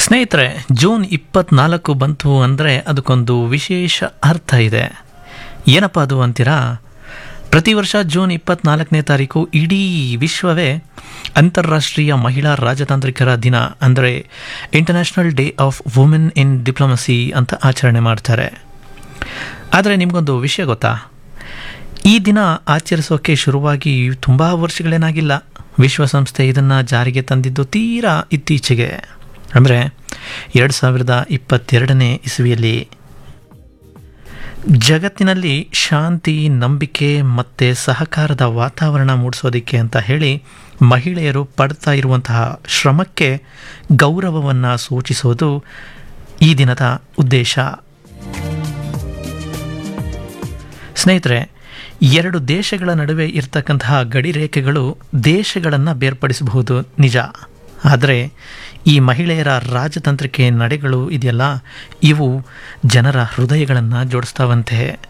ಸ್ನೇಹಿತರೆ ಜೂನ್ ಇಪ್ಪತ್ನಾಲ್ಕು ಬಂತು ಅಂದರೆ ಅದಕ್ಕೊಂದು ವಿಶೇಷ ಅರ್ಥ ಇದೆ ಏನಪ್ಪ ಅದು ಅಂತೀರಾ ಪ್ರತಿ ವರ್ಷ ಜೂನ್ ಇಪ್ಪತ್ನಾಲ್ಕನೇ ತಾರೀಕು ಇಡೀ ವಿಶ್ವವೇ ಅಂತಾರಾಷ್ಟ್ರೀಯ ಮಹಿಳಾ ರಾಜತಾಂತ್ರಿಕರ ದಿನ ಅಂದರೆ international day of women in diplomacy ಅಂತ ಆಚರಣೆ ಮಾಡ್ತಾರೆ ಆದರೆ ನಿಮಗೊಂದು ವಿಷಯ ಗೊತ್ತಾ ಈ ದಿನ ಆಚರಿಸೋಕೆ ಶುರುವಾಗಿ ತುಂಬ ವರ್ಷಗಳೇನಾಗಿಲ್ಲ ವಿಶ್ವಸಂಸ್ಥೆ ಇದನ್ನು ಜಾರಿಗೆ ತಂದಿದ್ದು ತೀರಾ ಇತ್ತೀಚೆಗೆ ಅಂದರೆ ಎರಡು ಸಾವಿರದ ಇಪ್ಪತ್ತೆರಡನೇ ಇಸವಿಯಲ್ಲಿ ಜಗತ್ತಿನಲ್ಲಿ ಶಾಂತಿ ನಂಬಿಕೆ ಮತ್ತು ಸಹಕಾರದ ವಾತಾವರಣ ಮೂಡಿಸೋದಕ್ಕೆ ಅಂತ ಹೇಳಿ ಮಹಿಳೆಯರು ಪಡ್ತಾ ಇರುವಂತಹ ಶ್ರಮಕ್ಕೆ ಗೌರವವನ್ನು ಸೂಚಿಸೋದು ಈ ದಿನದ ಉದ್ದೇಶ ಸ್ನೇಹಿತರೆ ಎರಡು ದೇಶಗಳ ನಡುವೆ ಇರ್ತಕ್ಕಂತಹ ಗಡಿ ರೇಖೆಗಳು ದೇಶಗಳನ್ನು ಬೇರ್ಪಡಿಸಬಹುದು ನಿಜ ಆದರೆ ಈ ಮಹಿಳೆಯರ ರಾಜತಾಂತ್ರಿಕೆ ನಡೆಗಳು ಇದೆಯಲ್ಲ ಇವು ಜನರ ಹೃದಯಗಳನ್ನು ಜೋಡಿಸ್ತಾವಂತೆ